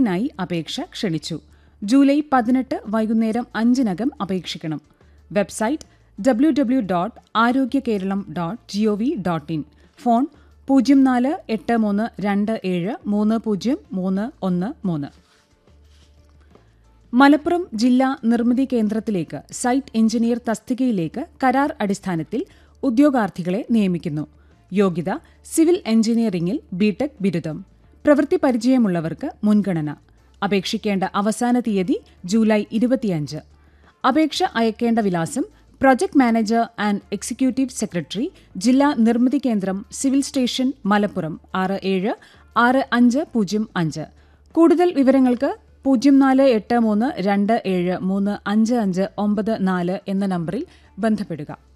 ഓൺലൈനായി അപേക്ഷ ക്ഷണിച്ചു ജൂലൈ പതിനെട്ട് വൈകുന്നേരം അഞ്ചിനകം അപേക്ഷിക്കണം website W W dot Arogya Keralam dot gov dot in phone പൂജ്യം നാല് എട്ട് മൂന്ന് രണ്ട് ഏഴ് മൂന്ന് പൂജ്യം മൂന്ന് ഒന്ന് മൂന്ന് മലപ്പുറം ജില്ലാ നിർമ്മിതി കേന്ദ്രത്തിലേക്ക് സൈറ്റ് എഞ്ചിനീയർ തസ്തികയിലേക്ക് കരാർ അടിസ്ഥാനത്തിൽ ഉദ്യോഗാർത്ഥികളെ നിയമിക്കുന്നു യോഗ്യത സിവിൽ എഞ്ചിനീയറിംഗിൽ ബിടെക് ബിരുദം പ്രവൃത്തി പരിചയമുള്ളവർക്ക് മുൻഗണന അപേക്ഷിക്കേണ്ട അവസാന തീയതി ജൂലൈ ഇരുപത്തിയഞ്ച് അപേക്ഷ അയക്കേണ്ട വിലാസം project manager and executive secretary Jilla Nirmithi കേന്ദ്രം സിവിൽ സ്റ്റേഷൻ മലപ്പുറം ആറ് ഏഴ് ആറ് അഞ്ച് പൂജ്യം അഞ്ച് കൂടുതൽ വിവരങ്ങൾക്ക് പൂജ്യം നാല് എട്ട് മൂന്ന് രണ്ട് ഏഴ് മൂന്ന് അഞ്ച് അഞ്ച് ഒമ്പത് നാല് എന്ന നമ്പറിൽ ബന്ധപ്പെടുക